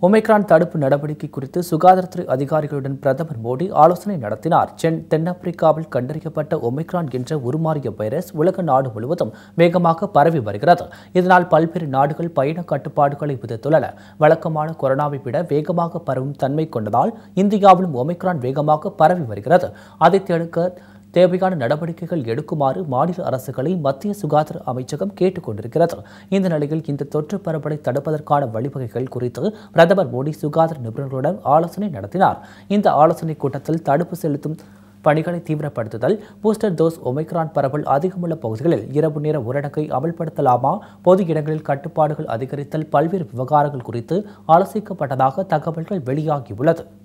Omicron தடுப்பு நடவடிக்கை குறித்து சுகாதாரத்துறை அதிகாரிகளுடன் பிரதமர் மோடி ஆலோசனை நடத்தினார் சென் தென்னாப்பிரிக்காவில் கண்டறியப்பட்ட ஒமைக்ரான் என்ற உருமாறிய வைரஸ் உலக நாடு முழுவதும் வேகமாக பரவி வருகிறது இதனால் பல்வேறு நாடுகள் பயண கட்டுப்பாடுகளை விதித்துள்ளன வழக்கமான கொரோனாவை விட வேகமாக பரவும் தன்மை கொண்டதால் இந்தியாவிலும் ஒமைக்ரான் வேகமாக பரவி வருகிறது அதை தடுக்க தேவையான நடவடிக்கைகள் எடுக்குமாறு மாநில அரசுகளை மத்திய சுகாதார அமைச்சகம் கேட்டுக் கொண்டிருக்கிறது இந்த நிலையில் இந்த தொற்று பரவலை தடுப்பதற்கான வழிவகைகள் குறித்து பிரதமர் மோடி சுகாதார நிபுணர்களுடன் ஆலோசனை நடத்தினார் இந்த ஆலோசனைக் கூட்டத்தில் தடுப்பு செலுத்தும் பணிகளை தீவிரப்படுத்துதல் பூஸ்டர் டோஸ் ஒமைக்ரான் பரவல் அதிகமுள்ள பகுதிகளில் இரவு நேர ஊரடங்கை அமல்படுத்தலாமா பொது இடங்களில் கட்டுப்பாடுகள் அதிகரித்தல் பல்வேறு விவகாரங்கள் குறித்து ஆலோசிக்கப்பட்டதாக தகவல்கள் வெளியாகியுள்ளது